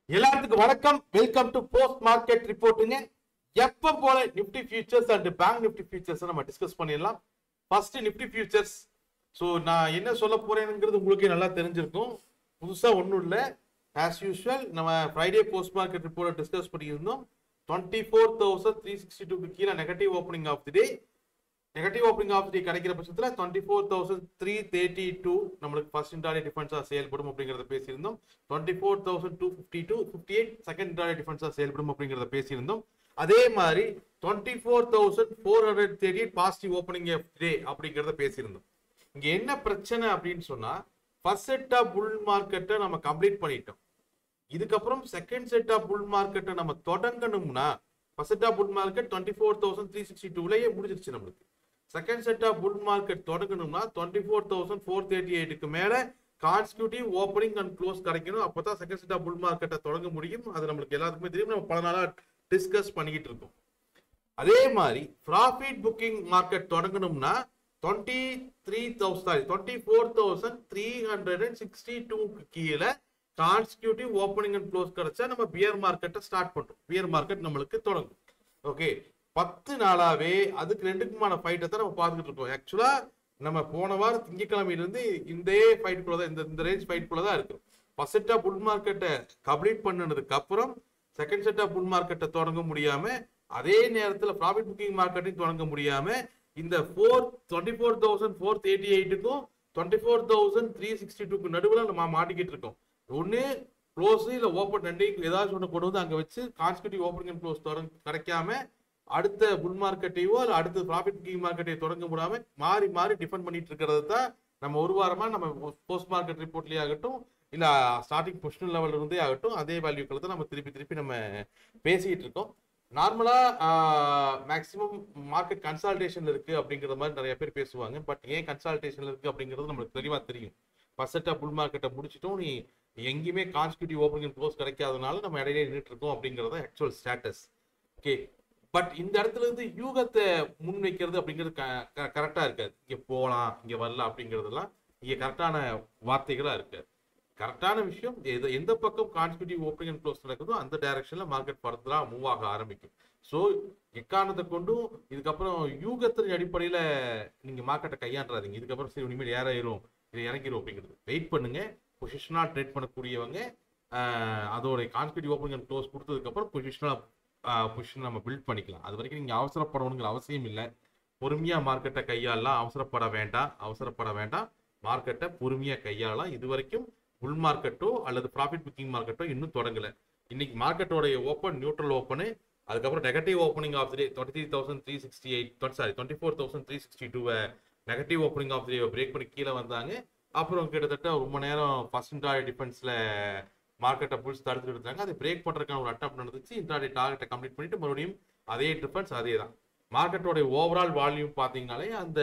எல்லாத்துக்கும் வணக்கம் welcome to post market ரிப்போர்ட்டுங்க எப்ப போல Nifty futures and bank Nifty futures நம்ம டிஸ்கஸ் பண்ணிடலாம் ஃபர்ஸ்ட் நிப்டி ஃபியூச்சர்ஸ் ஸோ நான் என்ன சொல்ல போறேனுங்கிறது உங்களுக்கே நல்லா தெரிஞ்சிருக்கும் புதுசா ஒன்றும் இல்லை ஆஸ் யூஸ்வல் நம்ம Friday post market report discuss பண்ணியிருந்தோம் twenty four thousand three sixty டூக்கு கீழே negative opening of the day negative opening of the கிடைக்கிற பட்சத்தில் twenty four thousand three thirty two நம்மளுக்கு ஃபர்ஸ்ட் இன்டாலே டிஃபென்ஸாக செயல்படும் அப்படிங்கிறத பேசியிருந்தோம் twenty four thousand two fifty two fifty eight second intraday டிஃபென்ஸாக செயல்படும் அப்படிங்கிறத பேசியிருந்தோம் அதே மாதிரி twenty four thousand four hundred thirty eight positive opening of டே அப்படிங்கிறத பேசியிருந்தோம் இங்க என்ன பிரச்சனை அப்படின்னு சொன்னா ஃபர்ஸ்ட் செட் ஆஃப் புல் மார்க்கெட்டை நம்ம கம்ப்ளீட் பண்ணிட்டோம் இதுக்கப்புறம் செகண்ட் செட் ஆஃப் புல் மார்க்கெட்டை நம்ம தொடங்கணும்னா first set of bull market twenty four thousand three sixty டூலயே முடிஞ்சிருச்சு நம்மளுக்கு second set of bull market தொடங்கணும்னா twenty four thousand four thirty எயிட்டுக்கு மேல கான்ஸ்டியூட்டிவ் ஓப்பனிங் அண்ட் க்ளோஸ் கிடைக்கணும் அப்பதான் செகண்ட் செட் ஆஃப் புல் மார்க்கெட்டை தொடங்க முடியும் அது நம்மளுக்கு எல்லாத்துக்குமே தெரியும் நம்ம பல நாளா டிஸ்கஸ் பண்ணிக்கிட்டு இருக்கோம் அதே மாதிரி ப்ராஃபிட் புக்கிங் மார்க்கெட் தொடங்கணும்னா twenty three thousand sorry twenty four thousand three hundred and sixty டூக்கு கீழே கான்ஸ்டியூட்டிவ் ஓப்பனிங் அண்ட் க்ளோஸ் கிடைச்சா நம்ம பியர் மார்க்கெட்டை ஸ்டார்ட் பண்றோம் பியர் மார்க்கெட் நம்மளுக்கு தொடங்கும் ஓகே பத்து நாளாவே அதுக்கு ரெண்டுக்குமான ஃபைட்டை தான் நம்ம பார்த்துக்கிட்டு இருக்கோம் ஆக்சுவலா நம்ம போன வாரம் திங்கக்கிழமையிலிருந்து இந்த ஃபைட்டுக்குள்ள தான் இந்த இந்த ரேஞ்ச் ஃபைட்டுக்குள்ள தான் இருக்கும் ஃபர்ஸ்ட் செட் ஆஃப் புல் மார்க்கெட்டை கம்ப்ளீட் பண்ணதுக்கு அப்புறம் செகண்ட் செட் ஆஃப் புல் மார்க்கெட்டை தொடங்க முடியாம அதே நேரத்தில் ப்ராஃபிட் புக்கிங் மார்க்கெட்டையும் தொடங்க முடியாம இந்த four twenty four thousand four thirty எயிட்டுக்கும் twenty four thousand three sixty டூக்கு நடுவில் நம்ம மாட்டிக்கிட்டு இருக்கோம் ஒன்று க்ளோஸ் இல்லை ஓப்பன் ரெண்டையும் ஏதாச்சும் ஒன்று கொண்டு வந்து அங்கே வச்சு கான்ஸ்டியூட்டிவ் ஓப்பனிங் அண்ட் க்ளோஸ் தொடங்க கிடைக்காம அடுத்த புல் மார்க்கெட்டையோ இல்லை அடுத்த ப்ராஃபிட் புக்கிங் மார்க்கெட்டையோ தொடங்க முடியாம மாறி மாறி டிஃபெண்ட் பண்ணிட்டு இருக்கிறது தான் நம்ம ஒரு வாரமா நம்ம போஸ்ட் மார்க்கெட் ரிப்போர்ட்லயே ஆகட்டும் இல்ல ஸ்டார்டிங் பொசிஷன் லெவல்ல இருந்தே ஆகட்டும் அதே வேல்யூக்களை தான் நம்ம திருப்பி திருப்பி நம்ம பேசிட்டு இருக்கோம் நார்மலா மேக்சிமம் மார்க்கெட் கன்சால்டேஷன் இருக்கு அப்படிங்கிற மாதிரி நிறைய பேர் பேசுவாங்க பட் ஏன் கன்சால்டேஷன் இருக்கு அப்படிங்கிறது நம்மளுக்கு தெளிவா தெரியும் ஃபர்ஸ்ட் புல் மார்க்கெட்டை முடிச்சிட்டோம் நீ எங்கேயுமே கான்ஸ்டியூட்டிவ் ஓப்பனிங் க்ளோஸ் கிடைக்காதனால நம்ம இடையிலே நின்றுட்டு இருக்கோம் அப்படிங்கிறது ஆக்சுவல் ஸ்டேட்டஸ் ஓகே பட் இந்த இடத்துல இருந்து யூகத்தை முன் வைக்கிறது அப்படிங்கிறது கரெக்டா இருக்காது இங்க போகலாம் இங்க வரலாம் அப்படிங்கிறதெல்லாம் இங்க கரெக்டான வார்த்தைகளா இருக்காது கரெக்டான விஷயம் எது எந்த பக்கம் கான்ஸ்டியூட்டிவ் ஓப்பனிங் அண்ட் க்ளோஸ் நடக்குதோ அந்த டைரக்ஷன்ல மார்க்கெட் ஃபர்தரா மூவ் ஆக ஆரம்பிக்கும் ஸோ எக்காரணத்தை கொண்டும் இதுக்கப்புறம் யூகத்தின் அடிப்படையில நீங்க மார்க்கெட்டை கையாண்டுறாதீங்க இதுக்கப்புறம் சரி இனிமேல் ஏறாயிரும் இது இறங்கிரும் அப்படிங்கிறது வெயிட் பண்ணுங்க பொசிஷனா ட்ரேட் பண்ணக்கூடியவங்க அதோட கான்ஸ்டியூட்டிவ் ஓப்பனிங் அண்ட் க்ளோஸ் கொடுத்ததுக்கப்புறம் பொசிஷனா பொசிஷன் நம்ம பில்ட் பண்ணிக்கலாம் அது வரைக்கும் நீங்கள் அவசரப்படணுங்கிற அவசியம் இல்லை பொறுமையாக மார்க்கெட்டை கையாளலாம் அவசரப்பட வேண்டாம் அவசரப்பட வேண்டாம் மார்க்கெட்டை பொறுமையாக கையாளலாம் இது வரைக்கும் புல் மார்க்கெட்டோ அல்லது ப்ராஃபிட் புக்கிங் மார்க்கெட்டோ இன்னும் தொடங்கலை இன்னைக்கு மார்க்கெட்டோடைய ஓப்பன் நியூட்ரல் ஓப்பனு அதுக்கப்புறம் negative opening of day twenty three thousand three sixty eight sorry twenty four thousand three sixty டூவை negative opening of day break பண்ணி கீழே வந்தாங்க அப்புறம் கிட்டத்தட்ட ரொம்ப நேரம் ஃபர்ஸ்ட் இன்டாய் டிஃபென்ஸில் மார்க்கெட்டை புல்ஸ் தடுத்துட்டு இருந்தாங்க அதை பிரேக் பண்றதுக்கான ஒரு அட்டம் நடந்துச்சு இன்ட்ராடே டார்கெட்டை கம்ப்ளீட் பண்ணிட்டு மறுபடியும் அதே டிஃபென்ஸ் அதே தான் மார்க்கெட்டோட ஓவரால் வால்யூம் பார்த்தீங்கனாலே அந்த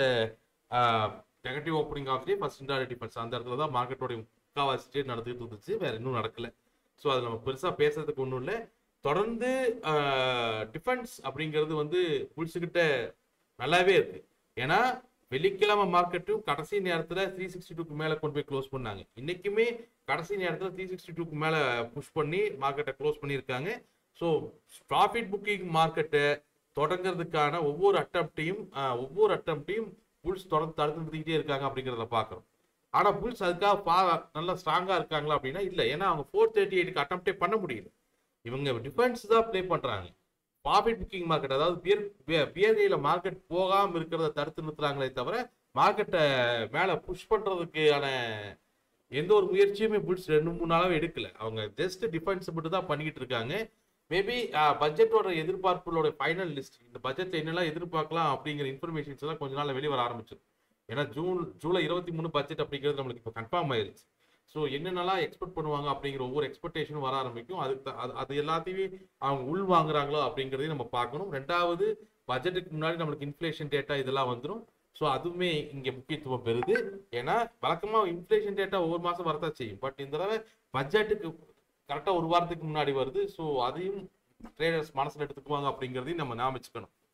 negative opening of day first intraday defence அந்த இடத்துல தான் மார்க்கெட்டோட முக்காவாசி ஸ்டேட் நடந்துட்டு இருந்துச்சு வேற இன்னும் நடக்கல ஸோ அது நம்ம பெருசாக பேசுறதுக்கு ஒன்றும் இல்லை தொடர்ந்து டிஃபென்ஸ் அப்படிங்கிறது வந்து புல்ஸுக்கிட்ட நல்லாவே இருக்கு ஏன்னா வெள்ளிக்கிழமை மார்க்கெட்டும் கடைசி நேரத்தில் த்ரீ சிக்ஸ்டி டூக்கு மேலே கொண்டு போய் க்ளோஸ் பண்ணாங்க இன்னைக்குமே கடைசி நேரத்தில் த்ரீ சிக்ஸ்டி டூக்கு மேலே புஷ் பண்ணி மார்க்கெட்டை க்ளோஸ் பண்ணியிருக்காங்க ஸோ ப்ராஃபிட் புக்கிங் மார்க்கெட்டை தொடங்குறதுக்கான ஒவ்வொரு அட்டம்ப்டையும் ஒவ்வொரு அட்டம்ப்டையும் புல்ஸ் தொடர்ந்து தடுத்து நிறுத்திக்கிட்டே இருக்காங்க அப்படிங்கிறத பார்க்குறோம் ஆனால் புல்ஸ் அதுக்காக பா நல்லா ஸ்ட்ராங்காக இருக்காங்களா அப்படின்னா இல்லை ஏன்னா அவங்க ஃபோர் தேர்ட்டி எயிட்டுக்கு அட்டம்ப்டே பண்ண முடியல இவங்க டிஃபென்ஸ் தான் ப்ளே பண்ணுறாங்க ப்ராஃபிட் புக்கிங் மார்க்கெட் அதாவது பியர் பியர்ல மார்க்கெட் போகாம இருக்கிறத தடுத்து நிறுத்துறாங்களே தவிர மார்க்கெட்டை மேல புஷ் பண்றதுக்கான எந்த ஒரு முயற்சியுமே புல்ஸ் ரெண்டு மூணு நாளாவே எடுக்கல அவங்க ஜஸ்ட் டிஃபென்ஸ் மட்டும் தான் பண்ணிக்கிட்டு இருக்காங்க மேபி பட்ஜெட்டோட எதிர்பார்ப்புகளோட ஃபைனல் லிஸ்ட் இந்த பட்ஜெட்ல என்னெல்லாம் எதிர்பார்க்கலாம் அப்படிங்கிற இன்ஃபர்மேஷன்ஸ் எல்லாம் கொஞ்ச நாள் வெளியே வர ஆரம்பிச்சிடும் ஏன்னா ஜூன் ஜூலை இருபத்தி மூணு பட்ஜெட் அப்படிங்கிறது நம்மளுக்கு இப்போ கன்ஃபார்ம் ஆயிருச்சு ஸோ என்னென்னலாம் எக்ஸ்பெக்ட் பண்ணுவாங்க அப்படிங்கிற ஒவ்வொரு எக்ஸ்பெக்டேஷனும் வர ஆரம்பிக்கும் அதுக்கு அது அது எல்லாத்தையுமே அவங்க உள் வாங்குறாங்களோ அப்படிங்கிறதையும் நம்ம பார்க்கணும் ரெண்டாவது பட்ஜெட்டுக்கு முன்னாடி நம்மளுக்கு இன்ஃப்ளேஷன் டேட்டா இதெல்லாம் வந்துடும் ஸோ அதுவுமே இங்கே முக்கியத்துவம் பெறுது ஏன்னா வழக்கமாக இன்ஃப்ளேஷன் டேட்டா ஒவ்வொரு மாதம் வரதான் செய்யும் பட் இந்த தடவை பட்ஜெட்டுக்கு கரெக்டாக ஒரு வாரத்துக்கு முன்னாடி வருது ஸோ அதையும் ட்ரேடர்ஸ் மனசில் எடுத்துக்குவாங்க அப்படிங்கிறதையும் நம்ம ஞாபகம் வச்சுக்கணும்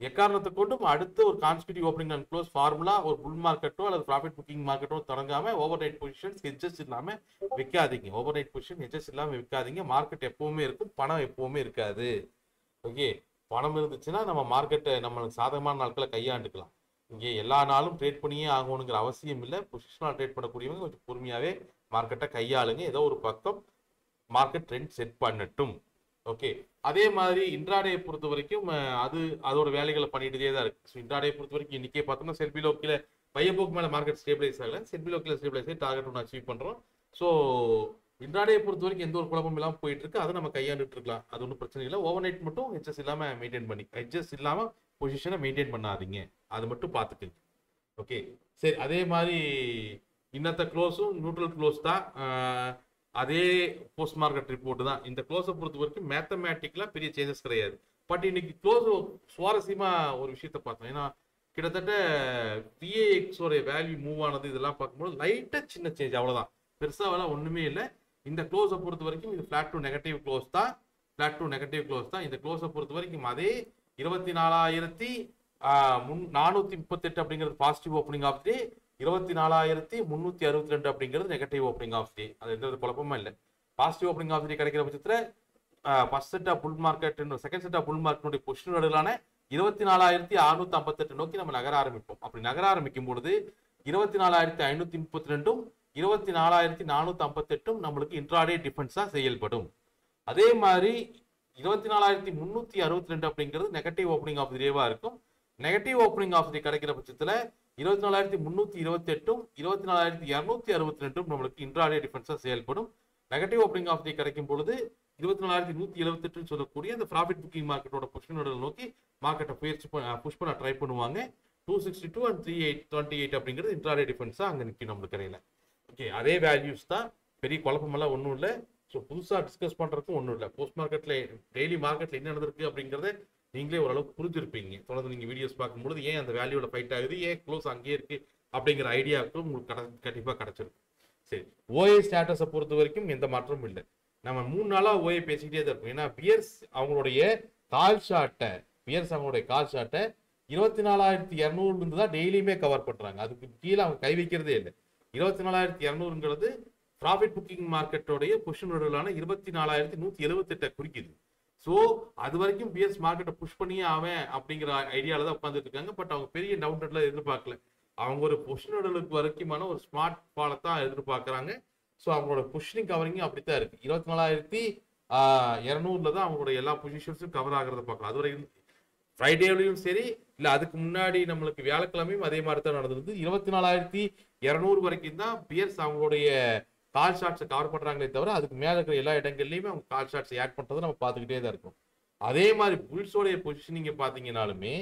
எக்காரணத்தை கொண்டும் அடுத்து ஒரு consecutive opening and close formula ஒரு புல் மார்க்கெட்டோ அல்லது ப்ராஃபிட் புக்கிங் மார்க்கெட்டோ தொடங்காம ஓவர் நைட் பொசிஷன்ஸ் ஹெச்சஸ் இல்லாம விற்காதீங்க ஓவர் நைட் பொசிஷன் ஹெச்சஸ் இல்லாம விற்காதீங்க மார்க்கெட் எப்பவுமே இருக்கும் பணம் எப்பவுமே இருக்காது ஓகே பணம் இருந்துச்சுன்னா நம்ம மார்க்கெட்டை நம்மளுக்கு சாதகமான நாட்களை கையாண்டுக்கலாம் இங்கே எல்லா நாளும் ட்ரேட் பண்ணியே ஆகணுங்கிற அவசியம் இல்லை பொசிஷனாக ட்ரேட் பண்ணக்கூடியவங்க கொஞ்சம் பொறுமையாகவே மார்க்கெட்டை கையாளுங்க ஏதோ ஒரு பக்கம் மார்க்கெட் ட்ரெண்ட் செட் பண்ணட்டும் ஓகே அதே மாதிரி இன்ட்ராடே பொறுத்த வரைக்கும் அஹ், அது அதோட வேலைகளை பண்ணிட்டே தான் இருக்கு ஸோ இன்ட்ராடே பொறுத்த வரைக்கும் இன்னைக்கே பார்த்தோம்னா செல்பிலோ கீழே பையப்போக்கு மேலே மார்க்கெட் ஸ்டேபிளைஸ் ஆகல செல்பிலோ கீழே ஸ்டேபிளைஸ் ஆகி டார்கெட் ஒன்று அச்சீவ் பண்ணுறோம் ஸோ இன்ட்ராடே பொறுத்த வரைக்கும் எந்த ஒரு குழப்பம் இல்லாமல் போயிட்டு இருக்கு அதை நம்ம கையாண்டுட்டு இருக்கலாம் அது ஒன்றும் பிரச்சனை இல்லை ஓவர் நைட் மட்டும் ஹெச்எஸ் இல்லாமல் மெயின்டைன் பண்ணி ஹெச்எஸ் இல்லாமல் பொசிஷனை மெயின்டைன் பண்ணாதீங்க அது மட்டும் பார்த்துக்கங்க ஓகே சரி அதே மாதிரி இன்னத்த க்ளோஸும் நியூட்ரல் க்ளோஸ் தான் ஆஹ், அதே போஸ்ட் மார்க்கெட் ரிப்போர்ட் தான் இந்த க்ளோஸை பொறுத்த வரைக்கும் மேத்தமேட்டிக்கலாக பெரிய சேஞ்சஸ் கிடையாது பட் இன்னைக்கு க்ளோஸ் சுவாரஸ்யமா ஒரு விஷயத்த பார்த்தோம் ஏன்னா கிட்டத்தட்ட பிஏஎக்ஸ் உடைய வேல்யூ மூவ் ஆனது இதெல்லாம் பார்க்கும்போது லைட்டா சின்ன சேஞ்ச் அவ்வளவுதான் பெருசா வேலை ஒண்ணுமே இல்லை இந்த க்ளோஸை பொறுத்த வரைக்கும் இது ஃபிளாட் டு நெகட்டிவ் க்ளோஸ் தான் ஃபிளாட் டு நெகட்டிவ் க்ளோஸ் தான் இந்த க்ளோஸை பொறுத்த வரைக்கும் அதே இருபத்தி நாலாயிரத்தி முன் நானூத்தி முப்பத்தெட்டு அப்படிங்கிறது பாசிட்டிவ் ஓப்பனிங் ஆஃப் டே இருபத்தி நாலாயிரத்தி முந்நூற்றி அறுபத்தி ரெண்டு அப்படிங்கிறது நெகட்டிவ் ஓப்பனிங் ஆஃப் டே அது எந்த ஒரு குழப்பமும் இல்லை பாசிட்டிவ் ஓப்பனிங் ஆஃப் டே கிடைக்கிற பட்சத்தில் first set of bull market second set of bull மார்க்கெட்டுடைய பொசிஷன் நடுவிலான இருபத்தி நாலாயிரத்தி அறுநூத்தி ஐம்பத்தெட்டு நோக்கி நம்ம நகர ஆரம்பிப்போம் அப்படி நகர ஆரம்பிக்கும் பொழுது இருபத்தி நாலாயிரத்தி ஐநூத்தி முப்பத்தி ரெண்டும் இருபத்தி நாலாயிரத்தி நானூத்தி ஐம்பத்தெட்டும் நம்மளுக்கு இன்ட்ராடே டிஃபென்ஸா செயல்படும் அதே மாதிரி இருபத்தி நாலாயிரத்தி முந்நூற்றி அறுபத்தி ரெண்டு அப்படிங்கிறது நெகட்டிவ் ஓப்பனிங் ஆஃப் டேவா இருக்கும் நெகட்டிவ் ஓப்பனிங் ஆஃப் டே கிடைக்கிற பட்சத்தில் இருபத்தி நாலாயிரத்தி முந்நூற்றி இருபத்தி எட்டும் இருபத்தி நாலாயிரத்தி இரநூத்தி அறுபத்தி ரெண்டும் நம்மளுக்கு இன்ட்ராடே டிஃபென்ஸாக செயல்படும் நெகட்டிவ் ஓப்பனிங் ஆஃப் டே கிடைக்கும் பொழுது இருபத்தி நாலாயிரத்தி நூற்றி எழுபத்தெட்டுன்னு சொல்லக்கூடிய அந்த ப்ராஃபிட் புக்கிங் மார்க்கெட்டோட பொசிஷனோட நோக்கி மார்க்கெட்டை முயற்சி புஷ் பண்ண ட்ரை பண்ணுவாங்க two sixty two and three eight twenty eight அப்படிங்கிறது இன்ட்ராடே டிஃபென்ஸாக அங்கே நிற்கும் நம்மளுக்கு கரையில் ஓகே அதே வேல்யூஸ் தான் பெரிய குழப்பமெல்லாம் ஒன்றும் இல்லை ஸோ புதுசாக டிஸ்கஸ் பண்ணுறதுக்கும் ஒன்றும் இல்லை போஸ்ட் மார்க்கெட்டில் டெய்லி மார்க்கெட்டில் என்ன நடந்திருக்கு அப்படிங்கிறத நீங்களே ஓரளவுக்கு புரிஞ்சிருப்பீங்க தொடர்ந்து நீங்கள் வீடியோஸ் பார்க்கும்போது ஏன் அந்த வேல்யூவில் ஃபைட் ஆகுது ஏன் க்ளோஸ் அங்கேயே இருக்கு அப்படிங்கிற ஐடியாவுக்கு உங்களுக்கு கட கண்டிப்பாக கிடச்சிருக்கும் சரி ஓஏ ஸ்டேட்டஸை பொறுத்த வரைக்கும் எந்த மாற்றமும் இல்லை நம்ம மூணு நாளாக ஓஏ பேசிக்கிட்டே தான் இருக்கோம் ஏன்னா பியர்ஸ் அவங்களுடைய கால் ஷாட்டை பியர்ஸ் அவங்களுடைய கால் ஷாட்டை இருபத்தி நாலாயிரத்தி இரநூறுலேருந்து தான் டெய்லியுமே கவர் பண்ணுறாங்க அதுக்கு கீழே அவங்க கை வைக்கிறதே இல்லை இருபத்தி நாலாயிரத்தி இரநூறுங்கிறது ப்ராஃபிட் புக்கிங் மார்க்கெட்டோடைய பொசிஷனோடலான இருபத்தி நாலாயிரத்தி நூற்றி எழுபத்தெட்டை குறிக்குது ஸோ அது வரைக்கும் பிஎஸ் மார்க்கெட்டை புஷ் பண்ணியே ஆவேன் அப்படிங்கிற ஐடியாவில் தான் உட்காந்துட்டு இருக்காங்க பட் அவங்க பெரிய டவுன்ல எதிர்பார்க்கல அவங்க ஒரு பொசிஷனோடலுக்கு வரைக்குமான ஒரு ஸ்மார்ட் ஃபாலை தான் எதிர்பார்க்குறாங்க ஸோ அவங்களோட பொசிஷனிங் கவரிங்கும் அப்படித்தான் இருக்கு இருபத்தி நாலாயிரத்தி இரநூறுல தான் அவங்களோட எல்லா பொசிஷன்ஸும் கவர் ஆகிறத பார்க்கலாம் அது வரைக்கும் ஃப்ரைடேலையும் சரி இல்லை அதுக்கு முன்னாடி நம்மளுக்கு வியாழக்கிழமையும் அதே மாதிரி தான் நடந்தது இருபத்தி நாலாயிரத்தி இரநூறு வரைக்கும் தான் பியர்ஸ் அவங்களுடைய கால் ஷாட்ஸை கவர் பண்ணுறாங்களே தவிர அதுக்கு மேலே இருக்கிற எல்லா இடங்கள்லையுமே அவங்க கால் ஷாட்ஸ் ஆட் பண்ணுறதை நம்ம பார்த்துக்கிட்டே தான் இருக்கோம் அதே மாதிரி புல்ஸோடைய பொசிஷனிங்கை பார்த்தீங்கனாலுமே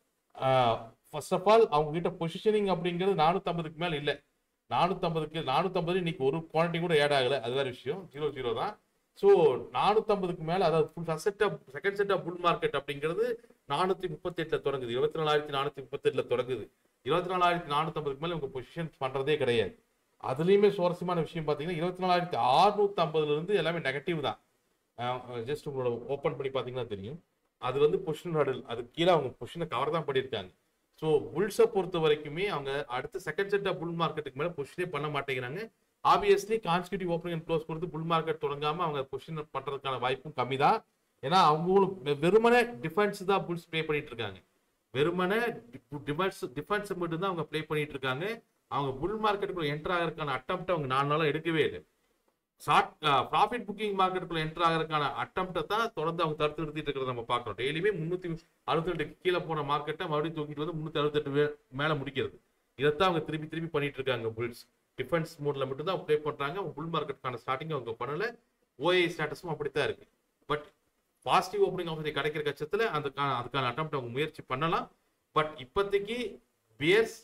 ஃபர்ஸ்ட் ஆஃப் ஆல் அவங்க கிட்ட பொசிஷனிங் அப்படிங்கிறது நானூற்றம்பதுக்கு மேலே இல்லை நானூற்றம்பதுக்கு நானூற்றம்பது இன்னைக்கு ஒரு குவான்டிட்டி கூட ஏட் ஆகலை அது வேற விஷயம் ஜீரோ ஜீரோ தான் ஸோ நானூற்றம்பதுக்கு மேலே அதாவது full first set of second set of bull market அப்படிங்கிறது நானூற்றி முப்பத்தெட்டில் தொடங்குது இருபத்தி நாலாயிரத்தி நானூற்றி முப்பத்தெட்டில் தொடங்குது இருபத்தி நாலாயிரத்தி நானூற்றம்பதுக்கு மேலே உங்கள் பொசிஷன் பண்ணுறதே கிடையாது அதுலேயுமே சுவாரஸ்யமான விஷயம் பார்த்தீங்கன்னா இருபத்தி நாலாயிரத்தி அறுநூத்தி ஐம்பதுல இருந்து எல்லாமே நெகட்டிவ் தான் ஜஸ்ட் உங்களோட ஓப்பன் பண்ணி பார்த்தீங்கன்னா தெரியும் அது வந்து பொசிஷன் ஹடல் அது கீழே அவங்க பொசிஷனை கவர் தான் பண்ணியிருக்காங்க ஸோ புல்ஸை பொறுத்த வரைக்குமே அவங்க அடுத்த செகண்ட் செட் ஆஃப் புல் மார்க்கெட்டுக்கு மேலே பொசிஷனே பண்ண மாட்டேங்கிறாங்க obviously consecutive opening and close கொடுத்து புல் மார்க்கெட் தொடங்காம அவங்க பொசிஷன் பண்றதுக்கான வாய்ப்பும் கம்மி தான் ஏன்னா அவங்களும் வெ- வெறுமனே டிஃபென்ஸ் தான் புல்ஸ் ப்ளே பண்ணிட்டு இருக்காங்க வெறுமனே டிஃபென்ஸ் டிஃபென்ஸ் மட்டும் தான் அவங்க ப்ளே பண்ணிட்டு இருக்காங்க அவங்க புல் மார்க்கெட்டுக்குள்ள என்டர் ஆகிறதுக்கான அட்டம்ப்ட் அவங்க நாலு நாளாக எடுக்கவே இல்லை ஷார்ட் ப்ராஃபிட் புக்கிங் மார்க்கெட்டுக்குள்ள என்டர் ஆகிறதுக்கான அட்டம்ப்டை தான் தொடர்ந்து அவங்க தடுத்து நிறுத்திட்டு இருக்கிறத நம்ம பார்க்குறோம் டெய்லியுமே முந்நூற்றி அறுபத்தி ரெண்டு கீழே போன மார்க்கெட்டை மறுபடியும் தூக்கிட்டு வந்து முந்நூற்றி அறுபத்தெட்டு மேலே முடிக்கிறது இதைத்தான் அவங்க திருப்பி திருப்பி பண்ணிட்டு இருக்காங்க புல்ஸ் டிஃபென்ஸ் மோட்ல மட்டும் தான் ப்ளே பண்றாங்க புல் மார்க்கெட்டுக்கான ஸ்டார்டிங் அவங்க பண்ணல ஓஏ ஸ்டேட்டஸும் அப்படித்தான் இருக்கு பட் பாசிட்டிவ் ஓப்பனிங் ஆஃப் கிடைக்கிற பட்சத்தில் அதுக்கான அதுக்கான அட்டம் அவங்க முயற்சி பண்ணலாம் பட் இப்போதைக்கு பியர்ஸ்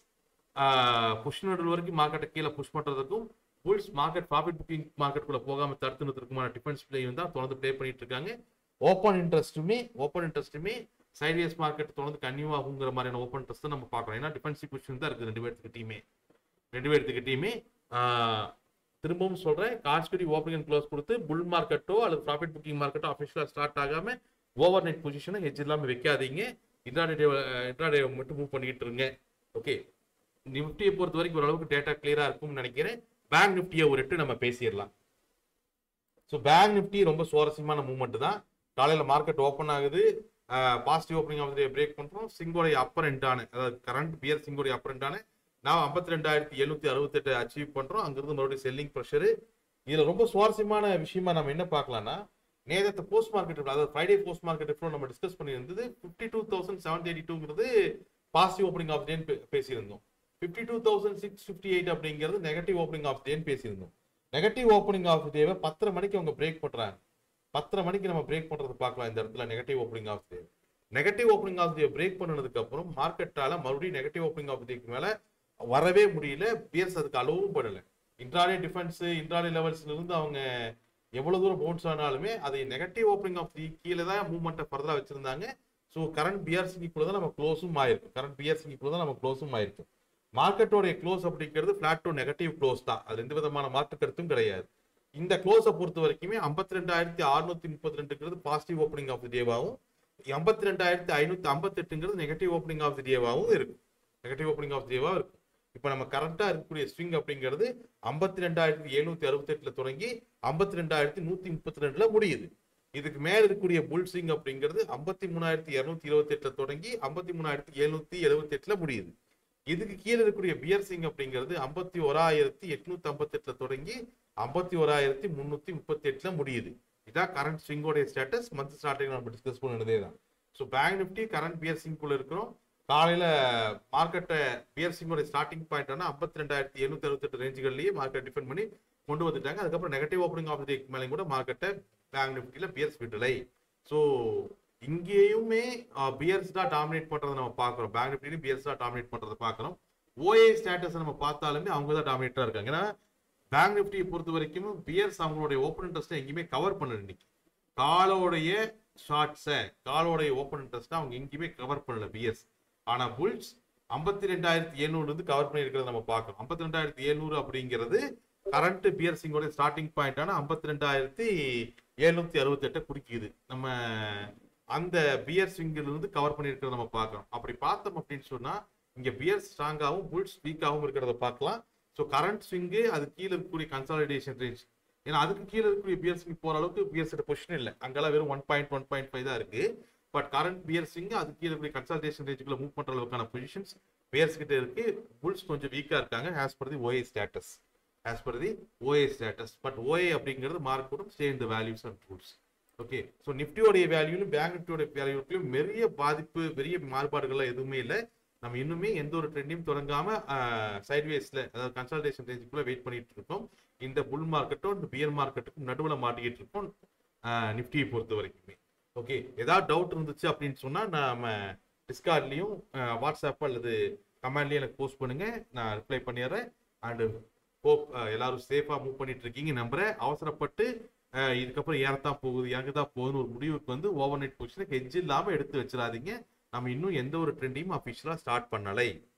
புஷ் நடுவில் வரைக்கும் மார்க்கெட்டை கீழே புஷ் பண்றதுக்கும் புல்ஸ் மார்க்கெட் ப்ராஃபிட் புக்கிங் மார்க்கெட்டுக்குள்ள போகாம தடுத்து நிறுத்துறதுக்குமான டிஃபென்ஸ் பிளேயும் தான் தொடர்ந்து ப்ளே பண்ணிட்டு இருக்காங்க ஓப்பன் இன்ட்ரெஸ்ட்டுமே ஓப்பன் இன்ட்ரெஸ்ட்டுமே சைட்வேஸ் மார்க்கெட் தொடர்ந்து கன்னியூ ஆகுங்கிற மாதிரியான ஓப்பன் இன்ட்ரெஸ்ட் தான் நம்ம பார்க்குறோம் ஏன்னா டிஃபென்சிவ் பொசிஷன் தான் இருக்குது ரெண்டு பேர்த்துக்கிட்டையுமே ரெண்டு பேர்த்துக்கிட்டையுமே திரும்பவும் சொல்றேன் கான்ஸ்டியூட்டிவ் ஓப்பனிங் அண்ட் க்ளோஸ் கொடுத்து புல் மார்க்கெட்டோ அல்லது ப்ராஃபிட் புக்கிங் மார்க்கெட்டோ அஃபிஷியலாக ஸ்டார்ட் ஆகாம ஓவர் நைட் பொசிஷனை ஹெச் இல்லாமல் வைக்காதீங்க இன்ட்ராடே இன்ட்ராடே மட்டும் மூவ் பண்ணிக்கிட்டு இருங்க ஓகே நிஃப்டியை பொறுத்த வரைக்கும் ஓரளவுக்கு டேட்டா கிளியரா இருக்கும்னு நினைக்கிறேன் பேங்க் நிஃப்டியை ஒரு எட்டு நம்ம பேசிடலாம் ஸோ பேங்க் நிஃப்டி ரொம்ப சுவாரஸ்யமான மூவ்மெண்ட் தான் காலையில் மார்க்கெட் ஓப்பன் ஆகுது பாசிட்டிவ் ஓப்பனிங் ஆஃப் பிரேக் பண்ணுறோம் சிங்கோடைய அப்பர் எண்டான அதாவது கரண்ட் பியர் சிங்கோடைய அப்பர் எண்டான நான் ஐம்பத்தி ரெண்டாயிரத்தி எழுநூத்தி அறுபத்தெட்டு அச்சீவ் பண்ணுறோம் அங்கிருந்து மறுபடியும் செல்லிங் ப்ரெஷரு இதில் ரொம்ப சுவாரஸ்யமான விஷயமா நம்ம என்ன பார்க்கலாம்னா நேரத்தை போஸ்ட் மார்க்கெட் அதாவது ஃப்ரைடே போஸ்ட் மார்க்கெட் நம்ம டிஸ்கஸ் பண்ணியிருந்தது fifty two thousand seven eighty டூங்கிறது பாசிட்டிவ் ஓப்பனிங் ஆஃப் டேன்னு பேசியிருந்தோம் fifty two thousand six fifty eight அப்படிங்கிறது நெகட்டிவ் ஓப்பனிங் ஆஃப் டேன்னு பேசியிருந்தோம் நெகட்டிவ் ஓப்பனிங் ஆஃப் டேவை பத்தரை மணிக்கு அவங்க பிரேக் பண்றாங்க பத்தரை மணிக்கு நம்ம பிரேக் பண்றது பார்க்கலாம் இந்த இடத்துல negative opening of day negative opening of day break பண்ணதுக்கு அப்புறம் மார்க்கெட்டால மறுபடியும் நெகட்டிவ் ஓப்பனிங் ஆஃப் டேக்கு மேல வரவே முடியல பியர்ஸ் அதுக்கு அளவும் படல இன்ட்ராடே டிஃபென்ஸ் இன்ட்ராடே லெவல்ஸ்ல இருந்து அவங்க எவ்வளவு தூரம் பவுன்ஸ் ஆனாலுமே அதை நெகட்டிவ் ஓப்பனிங் ஆஃப் தி கீழே தான் மூவ்மெண்ட்டை ஃபர்தரா வச்சிருந்தாங்க ஸோ கரண்ட் பிஆர்சிக்குள்ள தான் நம்ம க்ளோஸும் ஆயிருக்கும் கரண்ட் பிஆர்சிக்குள்ள தான் நம்ம க்ளோஸும் ஆயிருக்கும் மார்க்கெட்டோடைய க்ளோஸ் அப்படிங்கிறது ஃபிளாட் டு நெகட்டிவ் க்ளோஸ் தான் அது எந்த விதமான மாற்று கருத்தும் கிடையாது இந்த க்ளோஸை பொறுத்த வரைக்குமே ஐம்பத்தி ரெண்டாயிரத்தி அறுநூத்தி முப்பத்தி ரெண்டுங்கிறது பாசிட்டிவ் ஓப்பனிங் ஆஃப் தி டேவாகவும் ஐம்பத்தி ரெண்டாயிரத்தி ஐநூத்தி ஐம்பத்தெட்டுங்கிறது நெகட்டிவ் ஓப்பனிங் ஆஃப் தி டேவாகவும் இருக்கும் நெகட்டிவ் ஓப்பனிங் ஆஃப் டேவா இருக்கும் இப்போ நம்ம கரண்டா இருக்கக்கூடிய ஸ்விங் அப்படிங்கிறது ஐம்பத்தி ரெண்டாயிரத்தி எழுநூத்தி அறுபத்தெட்டுல தொடங்கி ஐம்பத்தி ரெண்டாயிரத்தி நூத்தி முப்பத்தி ரெண்டுல முடியுது இதுக்கு மேல இருக்கக்கூடிய புல் ஸ்விங் அப்படிங்கிறது ஐம்பத்தி மூணாயிரத்தி இருநூத்தி இருபத்தி எட்டுல தொடங்கி ஐம்பத்தி மூணாயிரத்தி எழுநூத்தி எழுபத்தி எட்டுல முடியுது இதுக்கு கீழே இருக்கக்கூடிய பியர் சிங் அப்படிங்கிறது ஐம்பத்தி ஓராயிரத்தி எட்நூத்தி ஐம்பத்தி எட்டுல தொடங்கி ஐம்பத்தி ஓராயிரத்தி முன்னூத்தி முப்பத்தி எட்டுல முடியுது இதான் கரண்ட் ஸ்விங்கோடைய ஸ்டேட்டஸ் மந்த் ஸ்டார்டிங் நம்ம டிஸ்கஸ் பண்ணதே தான் so bank Nifty current bear சிங்குள்ள இருக்கிறோம் காலையில மார்க்கெட்டை பியர் சிங்கோட ஸ்டார்டிங் பாயிண்ட் ஆனா ஐம்பத்தி ரெண்டாயிரத்தி எழுநூத்தி அறுபத்தெட்டு ரேஞ்சுகள்லயே மார்க்கெட் டிஃபெண்ட் பண்ணி கொண்டு வந்துட்டாங்க அதுக்கப்புறம் நெகட்டிவ் ஓப்பனிங் ஆஃப் டேக்கு மேலே கூட மார்க்கெட்டை பேங்க் நிஃப்டியில பியர்ஸ் விடலை ஸோ இங்கேயுமே பியர்ஸ் தான் டாமினேட் பண்றதை நம்ம பார்க்குறோம் பேங்க் நிஃப்டிலையும் பியர்ஸ் தான் டாமினேட் பண்றதை பார்க்குறோம் ஓஏ ஸ்டேட்டஸ் நம்ம பார்த்தாலுமே அவங்க தான் டாமினேட்டா இருக்காங்க ஏன்னா பேங்க் நிஃப்டியை பொறுத்த வரைக்கும் பியர்ஸ் அவங்களுடைய ஓப்பன் இன்ட்ரெஸ்ட்டை எங்கேயுமே கவர் பண்ணல இன்னைக்கு காலோடைய ஷார்ட்ஸை காலோடைய ஓப்பன் இன்ட்ரெஸ்ட்டை அவங்க எங்கேயுமே கவர் பண்ணல பியர்ஸ் ஆனா புல்ஸ் ஐம்பத்தி ரெண்டாயிரத்தி எழுநூறு இருந்து கவர் பண்ணி இருக்கிறத நம்ம பார்க்கணும் ஐம்பத்தி ரெண்டாயிரத்தி எழுநூறு அப்படிங்கிறது கரண்ட் பியர் சிங்கோட ஸ்டார்டிங் பாயிண்டான ஐம்பத்தி ரெண்டாயிரத்தி எழுநூத்தி அறுபத்தி எட்டை குறிக்குது நம்ம அந்த பியர் ஸ்விங்கில் இருந்து கவர் பண்ணியிருக்கிறத நம்ம பார்க்கணும் அப்படி பார்த்தோம் அப்படின்னு சொன்னா இங்க பியர் ஸ்ட்ராங்காகவும் புல்ஸ் வீக்காகவும் இருக்கிறத பார்க்கலாம் ஸோ கரண்ட் ஸ்விங்கு அது கீழே இருக்கக்கூடிய கன்சாலிடேஷன் ரேஞ்ச் ஏன்னா அதுக்கு கீழே இருக்கக்கூடிய பியர் ஸ்விங் போற அளவுக்கு பியர் செட் பொசிஷன் இல்லை அங்கெல்லாம் வெறும் one point one point five தான் இருக்கு பட் கரண்ட் பியர் ஸ்விங் அது கீழே இருக்கக்கூடிய கன்சல்டேஷன் ரேஞ்சுக்குள்ள மூவ் பண்ற அளவுக்கான பொசிஷன்ஸ் பியர்ஸ் கிட்ட இருக்கு புல்ஸ் கொஞ்சம் வீக்கா இருக்காங்க as per the O A status as per the O A status but O A அப்படிங்கிறது மார்க்கெட்டும் ஸ்டே இந்த values and rules okay so நிஃப்டியோடைய வேல்யூலும் பேங்க் நிஃப்டியோட வேல்யூக்கும் பெரிய பாதிப்பு பெரிய மாறுபாடுகள்லாம் எதுவுமே இல்லை நம்ம இன்னுமே எந்த ஒரு ட்ரெண்டையும் தொடங்காம சைட்வேஸ்ல அதாவது கன்சல்டேஷன் ரேஞ்சுக்குள்ள வெயிட் பண்ணிட்டு இருக்கோம் இந்த புல் மார்க்கெட்டும் இந்த பியர் மார்க்கெட்டுக்கும் நடுவில் மாட்டிக்கிட்டு இருக்கோம் நிஃப்டியை பொறுத்த வரைக்குமே ஓகே ஏதாவது டவுட் இருந்துச்சு அப்படின்னு சொன்னா நம்ம டிஸ்கார்ட்லயும் வாட்ஸ்அப் அல்லது கமெண்ட்லயும் எனக்கு போஸ்ட் பண்ணுங்க நான் ரிப்ளை பண்ணிடுறேன் அண்ட் ஹோப் எல்லாரும் சேஃபா மூவ் பண்ணிட்டு இருக்கீங்க நம்புறேன் அவசரப்பட்டு அஹ், இதுக்கப்புறம் ஏறத்தான் போகுது இறங்க தான் போகுதுன்னு ஒரு முடிவுக்கு வந்து ஓவர் நைட் பொசிஷனுக்கு ஹெஜ் இல்லாம எடுத்து வச்சிடாதீங்க நம்ம இன்னும் எந்த ஒரு ட்ரெண்டையும் அஃபிஷியலா ஸ்டார்ட் பண்ணலை